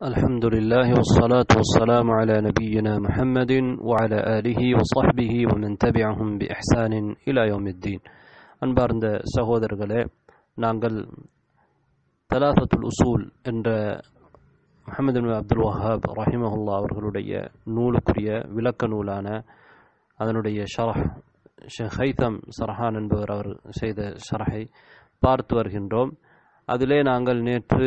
الحمد لله والصلاة والسلام على نبينا محمد وعلى آله وصحبه ومن تبعهم بإحسان إلى يوم الدين அன்பார்ந்த சகோதரர்களே நாங்கள் தலாசத்துல் உசூல் என்ற முஹம்மது பின் அப்துல் வஹாப் ரஹிமஹுல்லா அவர்களுடைய நூலுக்குரிய விளக்க நூலான அதனுடைய ஷரஹ் ஷேக் ஹைதம் சரஹான் என்பவர் அவர் செய்த ஷரஹை பார்த்து வருகின்றோம் அதிலே நாங்கள் நேற்று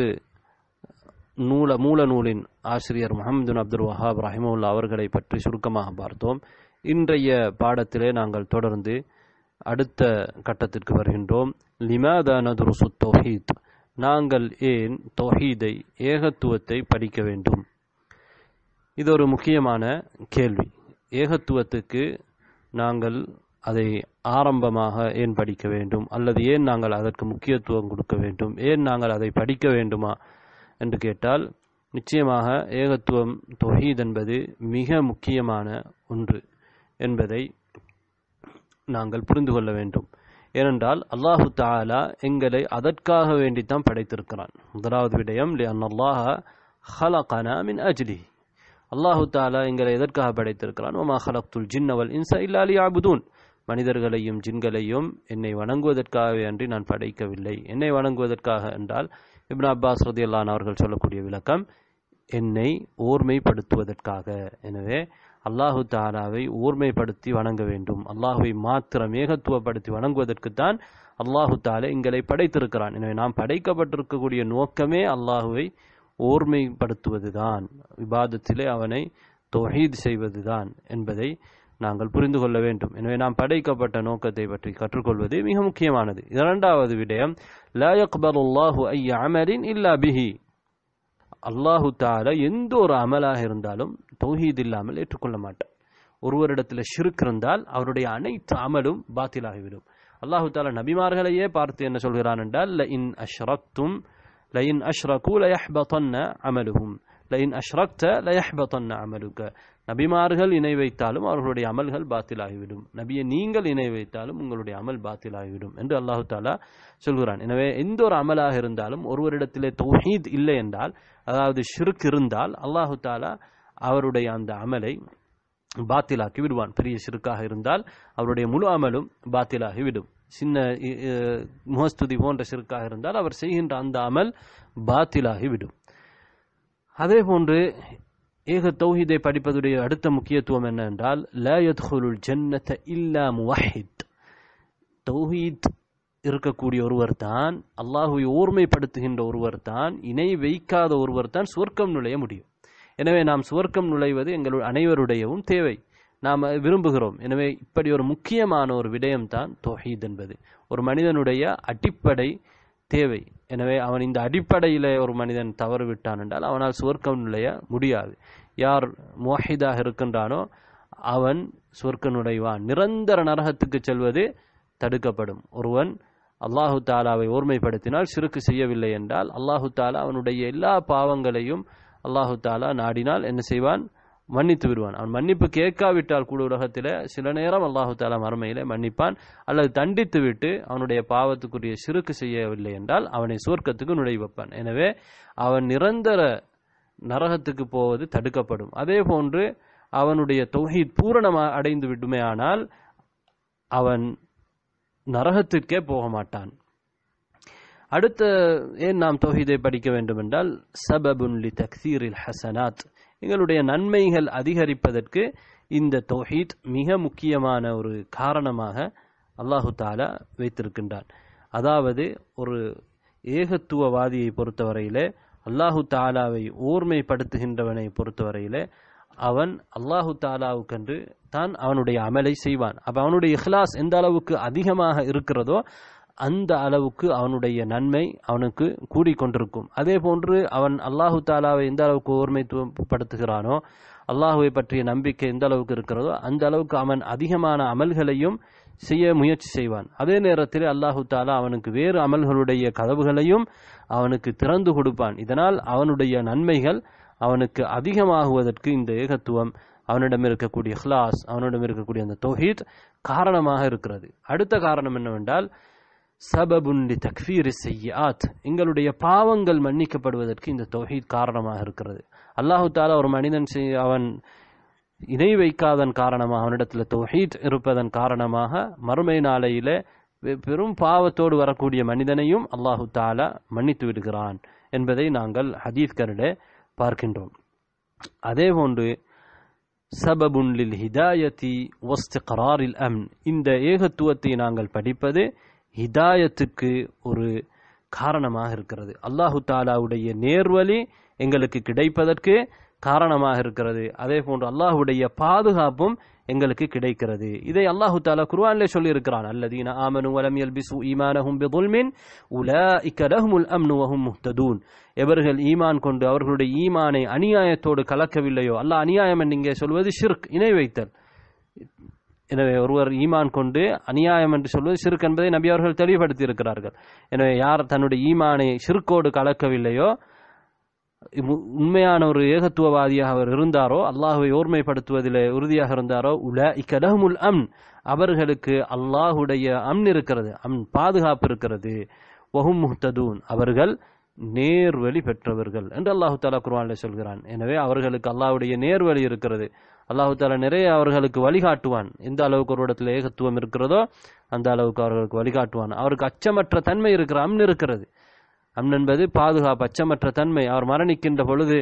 நூல மூல நூலின் ஆசிரியர் முகமது பின் அப்துல் வஹாப் ரஹிமுல்லா அவர்களை பற்றி சுருக்கமாக பார்த்தோம் இன்றைய பாடத்திலே நாங்கள் தொடர்ந்து அடுத்த கட்டத்திற்கு வருகின்றோம் லிமாதா நதுருசு தௌஹீத் நாங்கள் ஏன் தௌஹீதை ஏகத்துவத்தை படிக்க வேண்டும் இது ஒரு முக்கியமான கேள்வி ஏகத்துவத்துக்கு நாங்கள் அதை ஆரம்பமாக ஏன் படிக்க வேண்டும் அல்லது ஏன் நாங்கள் அதற்கு முக்கியத்துவம் கொடுக்க வேண்டும் ஏன் நாங்கள் அதை படிக்க வேண்டுமா என்று கேட்டால் நிச்சயமாக ஏகத்துவம் தொஹீத் என்பது மிக முக்கியமான ஒன்று என்பதை நாங்கள் புரிந்து கொள்ள வேண்டும் ஏனென்றால் அல்லாஹு தாலா எங்களை அதற்காக வேண்டித்தான் படைத்திருக்கிறான் முதலாவது விடயம் அல்லாஹ ஹலகனா மின் அஜ்லி அல்லாஹு தாலா எங்களை எதற்காக படைத்திருக்கிறான் ஒமா ஹலக்துல் ஜின்னவல் இன்சா இல்லாலி ஆபுதூன் மனிதர்களையும் ஜின்களையும் என்னை வணங்குவதற்காகவே அன்றி நான் படைக்கவில்லை என்னை வணங்குவதற்காக என்றால் இப்னு அப்பாஸ் ரதியல்லான் அவர்கள் சொல்லக்கூடிய விளக்கம் என்னை ஓர்மைப்படுத்துவதற்காக எனவே அல்லாஹு தாலாவை ஓர்மைப்படுத்தி வணங்க வேண்டும் அல்லாஹுவை மாத்திரம் ஏகத்துவப்படுத்தி வணங்குவதற்குத்தான் அல்லாஹு தாலா எங்களை படைத்திருக்கிறான் எனவே நாம் படைக்கப்பட்டிருக்கக்கூடிய நோக்கமே அல்லாஹுவை ஓர்மைப்படுத்துவதுதான் விவாதத்திலே அவனை தொஹீத் செய்வதுதான் என்பதை நாங்கள் புரிந்து கொள்ள வேண்டும் எனவே நாம் படைக்கப்பட்ட நோக்கத்தை பற்றி கற்றுக்கொள்வது மிக முக்கியமானது இரண்டாவது விடயம் லா யக்பலுல்லாஹு ஐய அமலின் இல்லா பிஹி அல்லாஹு தால எந்த ஒரு அமலாக இருந்தாலும் தௌஹீத் இல்லாமல் ஏற்றுக்கொள்ள மாட்டார் ஒருவரிடத்தில் ஷிருக் இருந்தால் அவருடைய அனைத்து அமலும் பாத்திலாகிவிடும் அல்லாஹு தாலா நபிமார்களையே பார்த்து என்ன சொல்கிறான் என்றால் ல இன் அஷ்ரக்தும் ல இன் அஷ்ரகு லயஹ்பதன்ன அமலுஹும் ல இன் அஷ்ரக்த லயஹ்பதன்ன அமலுக நபிமார்கள் இணை வைத்தாலும் அவர்களுடைய அமல்கள் பாத்திலாகிவிடும் நபியை நீங்கள் இணை வைத்தாலும் உங்களுடைய அமல் பாத்திலாகிவிடும் என்று அல்லாஹு தாலா சொல்கிறான் எனவே எந்த ஒரு அமலாக இருந்தாலும் ஒருவரிடத்திலே தௌஹீத் இல்லை என்றால் அதாவது ஷிருக் இருந்தால் அல்லாஹு தாலா அவருடைய அந்த அமலை பாத்திலாக்கி விடுவான் பெரிய ஷிருக்காக இருந்தால் அவருடைய முழு அமலும் பாத்திலாகி விடும் சின்ன முகஸ்துதி போன்ற ஷிருக்காக இருந்தால் அவர் செய்கின்ற அந்த அமல் பாத்திலாகி விடும் அதே போன்று ஏக தௌஹீதை படிப்பதுடைய அடுத்த முக்கியத்துவம் என்ன என்றால் லா யத்ஹுலுல் ஜன்னத இல்லா முவஹித் தௌஹீத் இருக்கக்கூடிய ஒருவர் தான் அல்லாஹுவை ஓர்மைப்படுத்துகின்ற ஒருவர் தான் இணை வைக்காத ஒருவர் தான் சுவர்க்கம் நுழைய முடியும் எனவே நாம் சுவர்க்கம் நுழைவது எங்கள் அனைவருடையவும் தேவை நாம் விரும்புகிறோம் எனவே இப்படி ஒரு முக்கியமான ஒரு விடயம்தான் தௌஹீத் என்பது ஒரு மனிதனுடைய அடிப்படை தேவை எனவே அவன் இந்த அடிப்படையில் ஒரு மனிதன் தவறு விட்டான் என்றால் அவனால் சுவர்க்கம் நுழைய முடியாது யார் மோஹிதாக இருக்கின்றானோ அவன் சுவர்க்க நுழைவான் நிரந்தர நரகத்துக்கு செல்வது தடுக்கப்படும் ஒருவன் அல்லாஹு தாலாவை ஓர்மைப்படுத்தினால் சிறுக்கு செய்யவில்லை என்றால் அல்லாஹு தாலா அவனுடைய எல்லா பாவங்களையும் அல்லாஹு தாலா நாடினால் என்ன செய்வான் மன்னித்து விடுவான் அவன் மன்னிப்பு கேட்காவிட்டால் கூட உலகத்தில் சில நேரம் அல்லாஹு தாலா மறுமையிலே மன்னிப்பான் அல்லது தண்டித்து விட்டு அவனுடைய பாவத்துக்குரிய சிறுக்கு செய்யவில்லை என்றால் அவனை சுவர்க்கத்துக்கு நுழை வைப்பான் எனவே அவன் நிரந்தர நரகத்துக்கு போவது தடுக்கப்படும் அதே போன்று அவனுடைய தொகைத் பூரணமாக அடைந்து விடுமே ஆனால் அவன் நரகத்திற்கே போக மாட்டான் அடுத்த ஏன் நாம் தொகைதை படிக்க வேண்டும் என்றால் சபபுன் லி தக்சீரில் ஹசனாத் எங்களுடைய நன்மைகள் அதிகரிப்பதற்கு இந்த தொஹீத் மிக முக்கியமான ஒரு காரணமாக அல்லாஹு தாலா வைத்திருக்கின்றான் அதாவது ஒரு ஏகத்துவவாதியை பொறுத்தவரையிலே அல்லாஹு தாலாவை ஓர்மைப்படுத்துகின்றவனை பொறுத்தவரையிலே அவன் அல்லாஹு தாலாவுக்கென்று தான் அவனுடைய அமலை செய்வான் அப்ப அவனுடைய இஹ்லாஸ் எந்த அளவுக்கு அதிகமாக இருக்கிறதோ அந்த அளவுக்கு அவனுடைய நன்மை அவனுக்கு கூடிக்கொண்டிருக்கும் அதே போன்று அவன் அல்லாஹு தாலாவை எந்த அளவுக்கு ஓர்மைத்துவப்படுத்துகிறானோ அல்லாஹுவை பற்றிய நம்பிக்கை எந்த அளவுக்கு இருக்கிறதோ அந்த அளவுக்கு அவன் அதிகமான அமல்களையும் செய்ய முயற்சி செய்வான் அதே நேரத்தில் அல்லாஹு தாலா அவனுக்கு வேறு அமல்களுடைய கதவுகளையும் அவனுக்கு திறந்து கொடுப்பான் இதனால் அவனுடைய நன்மைகள் அவனுக்கு அதிகமாகுவதற்கு இந்த ஏகத்துவம் அவனிடம் இருக்கக்கூடிய ஹ்லாஸ் அவனிடம் இருக்கக்கூடிய அந்த தொஹீத் காரணமாக இருக்கிறது அடுத்த காரணம் என்னவென்றால் சபபுன் லி தக்ஃபீர் செய்யாத் எங்களுடைய பாவங்கள் மன்னிக்கப்படுவதற்கு இந்த தௌஹீத் காரணமாக இருக்கிறது அல்லாஹு தாலா ஒரு மனிதன் செய்- அவன் இணை வைக்காதன் காரணமாக அவனிடத்தில் தௌஹீத் இருப்பதன் காரணமாக மறுமை நாளையிலே பெ- பெரும் பாவத்தோடு வரக்கூடிய மனிதனையும் அல்லாஹு தாலா மன்னித்து விடுகிறான் என்பதை நாங்கள் ஹதீஸ்கரிலே பார்க்கின்றோம் அதே போன்று சபபுன் லில் ஹிதாயத்தி வஸ்திகராரில் அம்ன் இந்த ஏகத்துவத்தை நாங்கள் படிப்பது ஹிதாயத்துக்கு ஒரு காரணமாக இருக்கிறது அல்லாஹு தாலாவுடைய நேர்வழி எங்களுக்கு கிடைப்பதற்கு காரணமாக இருக்கிறது அதே போன்று அல்லாஹுடைய பாதுகாப்பும் எங்களுக்கு கிடைக்கிறது இதை அல்லாஹு தாலா குர்ஆனிலே சொல்லி இருக்கிறான் அல்லதீன ஆமனு வலம் யல்பிசு ஈமானஹும் பிதுல்மின் உலாஇக லஹுமுல் அம்னு வஹும் முஹ்ததூன் எவர்கள் ஈமான் கொண்டு அவர்களுடைய ஈமானை அநியாயத்தோடு கலக்கவில்லையோ அல்லாஹ் அநியாயம் என்று இங்கே சொல்வது ஷிர்க் இணை வைத்தல் எனவே ஒருவர் ஈமான் கொண்டு அநியாயம் என்று சொல்வது ஷிர்க் என்பதை நபி அவர்கள் தெளிவுபடுத்தி இருக்கிறார்கள் எனவே யார் தன்னுடைய ஈமானை ஷிர்க்கோடு கலக்கவில்லையோ உ- உண்மையான ஒரு ஏகத்துவவாதியாக அவர் இருந்தாரோ அல்லாஹுவை ஓர்மைப்படுத்துவதில் உறுதியாக இருந்தாரோ உல இக்கலஹமுல் அம் அவர்களுக்கு அல்லாஹுடைய அம் இருக்கிறது அம் பாதுகாப்பு இருக்கிறது வஹும் முஹ்ததூன் அவர்கள் நேர்வழி பெற்றவர்கள் என்று அல்லாஹு தாலா குர்ஆனில் சொல்கிறான் எனவே அவர்களுக்கு அல்லாஹ்வுடைய நேர்வழி இருக்கிறது அல்லாஹு தாலா நிறைய அவர்களுக்கு வழிகாட்டுவான் எந்த அளவுக்கு ஒரு இடத்துல ஏகத்துவம் இருக்கிறதோ அந்த அளவுக்கு அவர்களுக்கு வழிகாட்டுவான் அவருக்கு அச்சமற்ற தன்மை இருக்கிற அம்ன் இருக்கிறது அம்ன் என்பது பாதுகாப்பு அச்சமற்ற தன்மை அவர் மரணிக்கின்ற பொழுது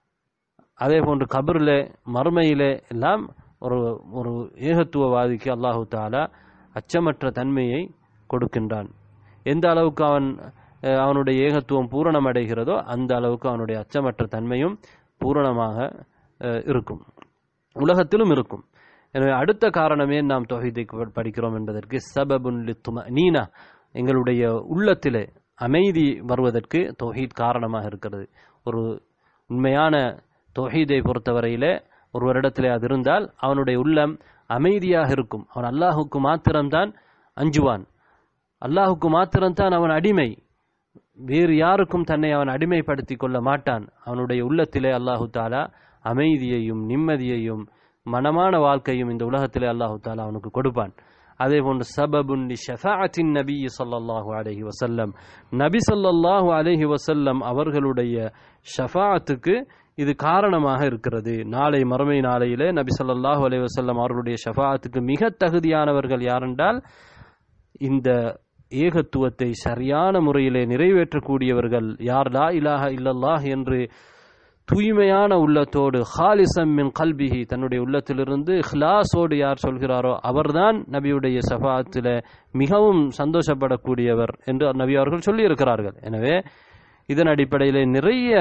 அதே போன்று கபரிலே மறுமையிலே எல்லாம் ஒரு ஒரு ஏகத்துவவாதிக்கு அல்லாஹு தாலா அச்சமற்ற தன்மையை கொடுக்கின்றான் எந்த அளவுக்கு அவன் அஹ், அவனுடைய ஏகத்துவம் பூரணம் அடைகிறதோ அந்த அளவுக்கு அவனுடைய அச்சமற்ற தன்மையும் பூரணமாக அஹ், இருக்கும் உலகத்திலும் இருக்கும் எனவே அடுத்த காரணமே நாம் தொகைதை படிக்கிறோம் என்பதற்கு சபபுன் லித்தும நீனா எங்களுடைய உள்ளத்திலே அமைதி வருவதற்கு தொஹீத் காரணமாக இருக்கிறது ஒரு உண்மையான தொஹீதை பொறுத்தவரையிலே ஒருவரிடத்திலே அது இருந்தால் அவனுடைய உள்ளம் அமைதியாக இருக்கும் அவன் அல்லாஹுக்கு மாத்திரம்தான் அஞ்சுவான் அல்லாஹுக்கு மாத்திரம்தான் அவன் அடிமை வேறு யாருக்கும் தன்னை அவன் அடிமைப்படுத்திக் கொள்ள மாட்டான் அவனுடைய உள்ளத்திலே அல்லாஹு தாலா அமைதியையும் நிம்மதியையும் மனமான வாழ்க்கையும் இந்த உலகத்திலே அல்லாஹு தாலா அவனுக்கு கொடுப்பான் அதே போன்று சபபுன் லி ஷஃபாஅத்தின் நபி ஸல்லல்லாஹு அலைஹி வஸல்லம் நபி ஸல்லல்லாஹு அலைஹி வஸல்லம் அவர்களுடைய ஷஃபாஅத்துக்கு இது காரணமாக இருக்கிறது நாளை மறுமை நாளையிலே நபி ஸல்லல்லாஹு அலைஹி வஸல்லம் அவர்களுடைய ஷஃபாஅத்துக்கு மிக தகுதியானவர்கள் யாரென்றால் இந்த ஏகத்துவத்தை சரியான முறையிலே நிறைவேற்றக்கூடியவர்கள் யார் லா இலாஹ இல்லல்லாஹ் என்று தூய்மையான உள்ளத்தோடு ஹாலிசம் மின் கல்பிஹி தன்னுடைய உள்ளத்திலிருந்து இஹ்லாஸோடு யார் சொல்கிறாரோ அவர்தான் நபியுடைய சஃபாத்தில் மிகவும் சந்தோஷப்படக்கூடியவர் என்று நபி அவர்கள் சொல்லியிருக்கிறார்கள் எனவே இதன் அடிப்படையிலே நிறைய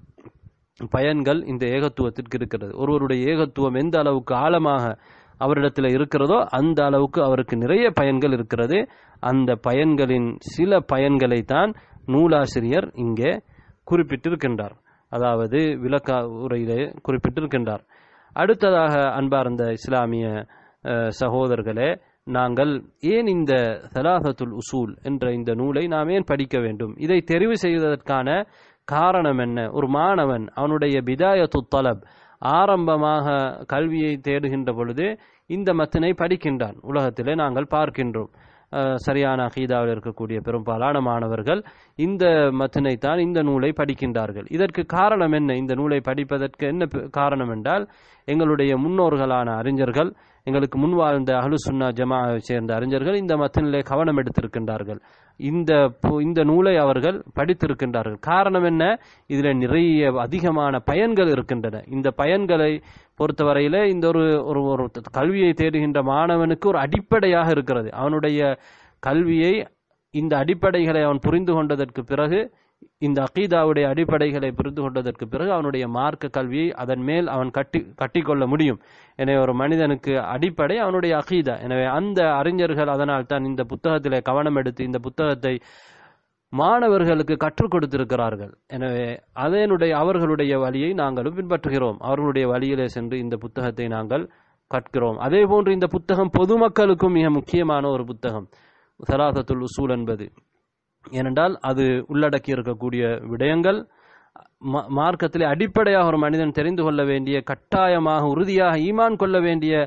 பயன்கள் இந்த ஏகத்துவத்திற்கு இருக்கிறது ஒருவருடைய ஏகத்துவம் எந்த அளவுக்கு ஆழமாக அவரிடத்தில் இருக்கிறதோ அந்த அளவுக்கு அவருக்கு நிறைய பயன்கள் இருக்கிறது அந்த பயன்களின் சில பயன்களை தான் நூலாசிரியர் இங்கே குறிப்பிட்டிருக்கின்றார் அதாவது விளக்க உரையிலே குறிப்பிட்டிருக்கின்றார் அடுத்ததாக அன்பார்ந்த இஸ்லாமிய அஹ், சகோதரர்களே நாங்கள் ஏன் இந்த சலாசத்துல் உசூல் என்ற இந்த நூலை நாம் ஏன் படிக்க வேண்டும் இதை தெரிவு செய்வதற்கான காரணம் என்ன ஒரு மாணவன் அவனுடைய பிதாயத்து தலப் ஆரம்பமாக கல்வியை தேடுகின்ற பொழுது இந்த மத்தினை படிக்கின்றான் உலகத்திலே நாங்கள் பார்க்கின்றோம் அஹ், சரியான அகீதாவில் இருக்கக்கூடிய பெரும்பாலான மாணவர்கள் இந்த மத்தினை தான் இந்த நூலை படிக்கின்றார்கள் இதற்கு காரணம் என்ன இந்த நூலை படிப்பதற்கு என்ன ப- காரணம் என்றால் எங்களுடைய முன்னோர்களான அறிஞர்கள் எங்களுக்கு முன் வாழ்ந்த அஹ்லு சுன்னா ஜமாவை சேர்ந்த அறிஞர்கள் இந்த மத்தினிலே கவனம் எடுத்திருக்கின்றார்கள் இந்த பு- இந்த நூலை அவர்கள் படித்திருக்கின்றார்கள் காரணம் என்ன இதில் நிறைய அதிகமான பயன்கள் இருக்கின்றன இந்த பயன்களை பொறுத்தவரையிலே இந்த ஒரு ஒரு ஒரு கல்வியை தேடுகின்ற மாணவனுக்கு ஒரு அடிப்படையாக இருக்கிறது அவனுடைய கல்வியை இந்த அடிப்படைகளை அவன் புரிந்து கொண்டதற்கு பிறகு இந்த அகீதாவுடைய அடிப்படைகளை புரிந்து கொண்டதற்கு பிறகு அவனுடைய மார்க்க கல்வியை அதன் மேல் அவன் கட்டி கட்டிக்கொள்ள முடியும் எனவே ஒரு மனிதனுக்கு அடிப்படை அவனுடைய அகீதா எனவே அந்த அறிஞர்கள் அதனால் தான் இந்த புத்தகத்திலே கவனம் எடுத்து இந்த புத்தகத்தை மாணவர்களுக்கு கற்றுக் கொடுத்திருக்கிறார்கள் எனவே அதனுடைய அவர்களுடைய வழியை நாங்களும் பின்பற்றுகிறோம் அவர்களுடைய வழியிலே சென்று இந்த புத்தகத்தை நாங்கள் கற்கிறோம் அதே போன்று இந்த புத்தகம் பொதுமக்களுக்கும் மிக முக்கியமான ஒரு புத்தகம் சலாசத்துல் உசூல் என்பது ஏனென்றால் அது உள்ளடக்கி இருக்கக்கூடிய விடயங்கள் ம- மார்க்கத்திலே அடிப்படையாக ஒரு மனிதன் தெரிந்து கொள்ள வேண்டிய கட்டாயமாக உறுதியாக ஈமான் கொள்ள வேண்டிய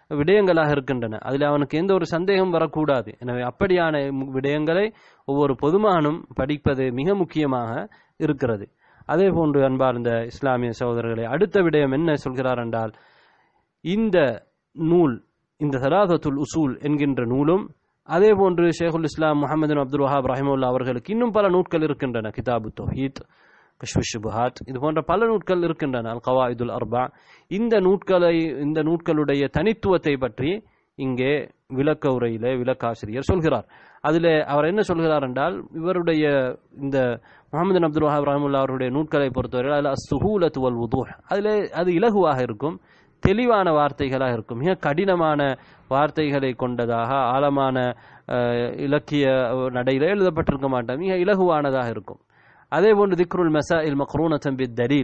விடயங்களாக இருக்கின்றன அதில் அவனுக்கு எந்த ஒரு சந்தேகம் வரக்கூடாது எனவே அப்படியான மு- விடயங்களை ஒவ்வொரு பொதுமானும் படிப்பது மிக முக்கியமாக இருக்கிறது அதே போன்று அன்பார்ந்த இஸ்லாமிய சகோதரர்களை அடுத்த விடயம் என்ன சொல்கிறார் என்றால் இந்த நூல் இந்த சலாதத்துல் உசூல் என்கின்ற நூலும் அதே போன்று ஷேகுல் இஸ்லாம் முகமது அப்துல் வஹாப் ரஹிமுல்லா அவர்களுக்கு இன்னும் பல நூட்கள் இருக்கின்றன கிதாபு தௌஹீத் கஷ்மி ஷுபஹாத் இது போன்ற பல நூட்கள் இருக்கின்றன அல் கவாயிதுல் அர்பா இந்த நூட்களை இந்த நூட்களுடைய தனித்துவத்தை பற்றி இங்கே விளக்க உரையிலே விளக்காசிரியர் சொல்கிறார் அதிலே அவர் என்ன சொல்கிறார் என்றால் இவருடைய இந்த முகமது அப்துல் வஹாப் ரஹமுல்லா அவருடைய நூட்களை பொறுத்தவரை அதில் அஸ்துஹூலத் வல் உதூஹ் அதிலே அது இலகுவாக இருக்கும் தெளிவான வார்த்தைகளாக இருக்கும் மிக கடினமான வார்த்தைகளை கொண்டதாக ஆழமான அஹ், இலக்கிய நடையில எழுதப்பட்டிருக்க மாட்டார் மிக இலகுவானதாக இருக்கும் அதே போன்று திக்ருல் மசா இல் மக்ரூனத்தம் பித் தலீல்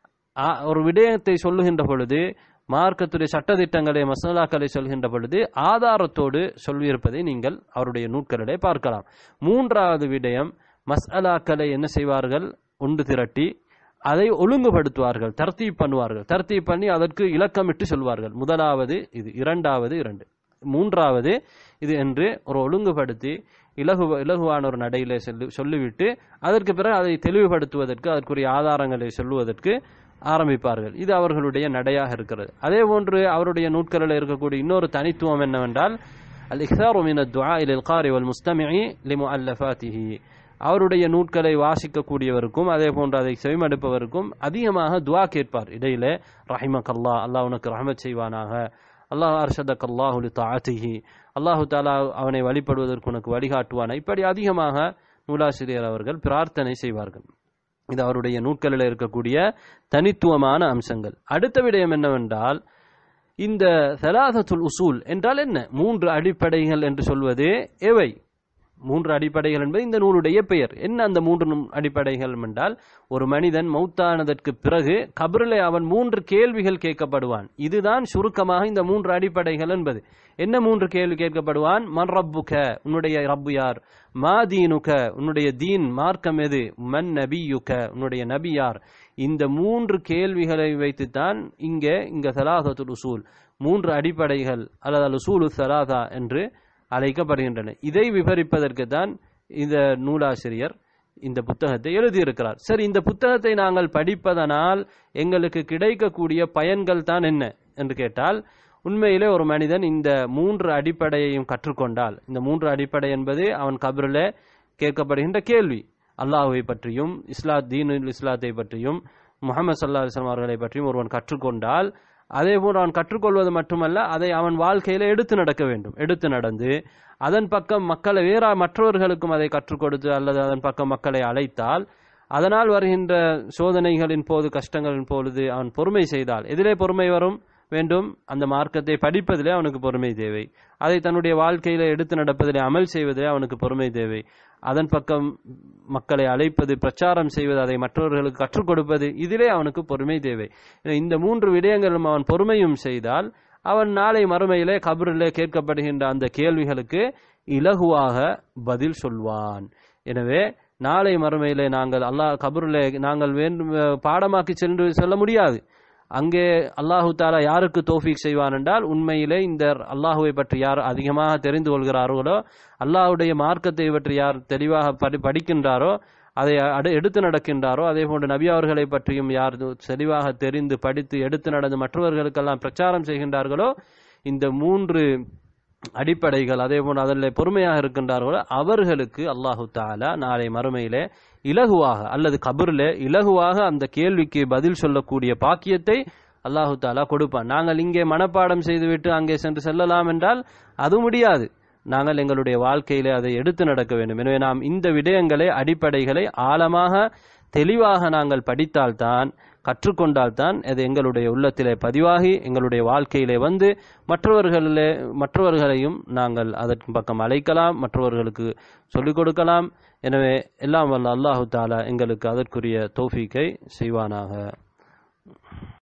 ஆ- ஒரு விடயத்தை சொல்லுகின்ற பொழுது மார்க்கத்துடைய சட்டதிட்டங்களை மசாலாக்களை சொல்கின்ற பொழுது ஆதாரத்தோடு சொல்லியிருப்பதை நீங்கள் அவருடைய நூட்களிலே பார்க்கலாம் மூன்றாவது விடயம் மஸ்அலாக்களை என்ன செய்வார்கள் ஒன்று திரட்டி அதை ஒழுங்குபடுத்துவார்கள் தர்த்தீப் பண்ணுவார்கள் தர்த்தீப் பண்ணி அதற்கு இலக்கமிட்டு சொல்வார்கள் முதலாவது இது இரண்டாவது இரண்டு மூன்றாவது இது என்று ஒரு ஒழுங்குபடுத்தி இலகு இலகுவான ஒரு நடையிலே சொல்லி சொல்லிவிட்டு அதற்கு பிறகு அதை தெளிவுபடுத்துவதற்கு அதற்குரிய ஆதாரங்களை சொல்லுவதற்கு ஆரம்பிப்பார்கள் இது அவர்களுடைய நடையாக இருக்கிறது அதே போன்று அவருடைய நூட்களில் இருக்கக்கூடிய இன்னொரு தனித்துவம் என்னவென்றால் அல் இக்தாரு மின் துஆ இலில் காரி வல் முஸ்தமிஇ லிமுஅல்லஃபாத்திஹி அவருடைய நூட்களை வாசிக்கக்கூடியவருக்கும் அதே போன்று அதை செவிமடுப்பவருக்கும் அதிகமாக துஆ கேட்பார் இடையிலே ரஹிமக் அல்லாஹ் அல்லாஹ் உனக்கு ரஹமத் செய்வானாக அல்லாஹ் அர்ஷதக் அல்லாஹு லி தாஅத்திஹி அல்லாஹு தாலா அவனை வழிபடுவதற்கு உனக்கு வழிகாட்டுவானா இப்படி அதிகமாக நூலாசிரியர் அவர்கள் பிரார்த்தனை செய்வார்கள் இது அவருடைய நூட்களில் இருக்கக்கூடிய தனித்துவமான அம்சங்கள் அடுத்த விடயம் என்னவென்றால் இந்த சலாசத்துல் உசூல் என்றால் என்ன மூன்று அடிப்படைகள் என்று சொல்வது எவை மூன்று அடிப்படைகள் என்பது இந்த நூலுடைய பெயர் என்ன அந்த மூன்று நும்- அடிப்படைகள் என்றால் ஒரு மனிதன் மௌத்தானதற்கு பிறகு கபரிலே அவன் மூன்று கேள்விகள் கேட்கப்படுவான் இதுதான் சுருக்கமாக இந்த மூன்று அடிப்படைகள் என்பது என்ன மூன்று கேள்வி கேட்கப்படுவான் மன் ரப்புக உன்னுடைய ரப்பு யார் மா தீனுக உன்னுடைய தீன் மார்க்கம் எது மன் நபியுக உன்னுடைய நபி யார் இந்த மூன்று கேள்விகளை வைத்துத்தான் இங்கே இங்க சலாசத்துல் உசூல் மூன்று அடிப்படைகள் அல்லது அல் உசூலு சலாதா என்று அழைக்கப்படுகின்றன இதை விவரிப்பதற்கு தான் இந்த நூலாசிரியர் இந்த புத்தகத்தை எழுதியிருக்கிறார் சரி இந்த புத்தகத்தை நாங்கள் படிப்பதனால் எங்களுக்கு கிடைக்கக்கூடிய பயன்கள் தான் என்ன என்று கேட்டால் உண்மையிலே ஒரு மனிதன் இந்த மூன்று அடிப்படையையும் கற்றுக்கொண்டால் இந்த மூன்று அடிப்படை என்பது அவன் கபரிலே கேட்கப்படுகின்ற கேள்வி அல்லாஹுவை பற்றியும் இஸ்லா தீனுல் இஸ்லாத்தை பற்றியும் முகமது சல்லா அலிஸ்லாம் அவர்களை பற்றியும் ஒருவன் கற்றுக்கொண்டால் அதே போன்று அவன் கற்றுக்கொள்வது மட்டுமல்ல அதை அவன் வாழ்க்கையில எடுத்து நடக்க வேண்டும் எடுத்து நடந்து அதன் பக்கம் மக்களை வேற மற்றவர்களுக்கும் அதை கற்றுக் கொடுத்து அல்லது அதன் பக்கம் மக்களை அழைத்தால் அதனால் வருகின்ற சோதனைகளின் போது கஷ்டங்களின் பொழுது அவன் பொறுமை செய்தால் எதிலே பொறுமை வரும் வேண்டும் அந்த மார்க்கத்தை படிப்பதிலே அவனுக்கு பொறுமை தேவை அதை தன்னுடைய வாழ்க்கையில எடுத்து நடப்பதிலே அமல் செய்வதிலே அவனுக்கு பொறுமை தேவை அதன் பக்கம் மக்களை அழைப்பது பிரச்சாரம் செய்வது அதை மற்றவர்களுக்கு கற்றுக் கொடுப்பது இதிலே அவனுக்கு பொறுமை தேவை இந்த மூன்று விடயங்களும் அவன் பொறுமையும் செய்தால் அவன் நாளை மறுமையிலே கபரிலே கேட்கப்படுகின்ற அந்த கேள்விகளுக்கு இலகுவாக பதில் சொல்வான் எனவே நாளை மறுமையிலே நாங்கள் அல்லாஹ் கபரிலே நாங்கள் வேண்டும் பாடமாக்கி சென்று செல்ல முடியாது அங்கே அல்லாஹு தாலா யாருக்கு தோஃபீக் செய்வான் என்றால் உண்மையிலே இந்த அல்லாஹுவை பற்றி யார் அதிகமாக தெரிந்து கொள்கிறார்களோ அல்லாஹுடைய மார்க்கத்தை பற்றி யார் தெளிவாக படி படிக்கின்றாரோ அதை அடு எடுத்து நடக்கின்றாரோ அதே போன்று நபி அவர்களை பற்றியும் யார் தெளிவாக தெரிந்து படித்து எடுத்து நடந்து மற்றவர்களுக்கெல்லாம் பிரச்சாரம் செய்கின்றார்களோ இந்த மூன்று அடிப்படைகள் அதே போன்று அதில் பொறுமையாக இருக்கின்றார்களோ அவர்களுக்கு அல்லாஹு தாலா நாளை மறுமையிலே இலகுவாக அல்லது கபரில் இலகுவாக அந்த கேள்விக்கு பதில் சொல்லக்கூடிய பாக்கியத்தை அல்லாஹு தாலா கொடுப்பான் நாங்கள் இங்கே மனப்பாடம் செய்துவிட்டு அங்கே சென்று செல்லலாம் என்றால் அது முடியாது நாங்கள் எங்களுடைய வாழ்க்கையிலே அதை எடுத்து நடக்க வேண்டும் எனவே நாம் இந்த விடயங்களை அடிப்படைகளை ஆழமாக தெளிவாக நாங்கள் படித்தால்தான் கற்றுக்கொண்டால்தான் அது எங்களுடைய உள்ளத்திலே பதிவாகி எங்களுடைய வாழ்க்கையிலே வந்து மற்றவர்களிலே மற்றவர்களையும் நாங்கள் அதற்கு பக்கம் அழைக்கலாம் மற்றவர்களுக்கு சொல்லிக் கொடுக்கலாம் எனவே எல்லாம் வல்ல அல்லாஹு தாலா எங்களுக்கு அதற்குரிய தௌஃபீக்கை செய்வானாக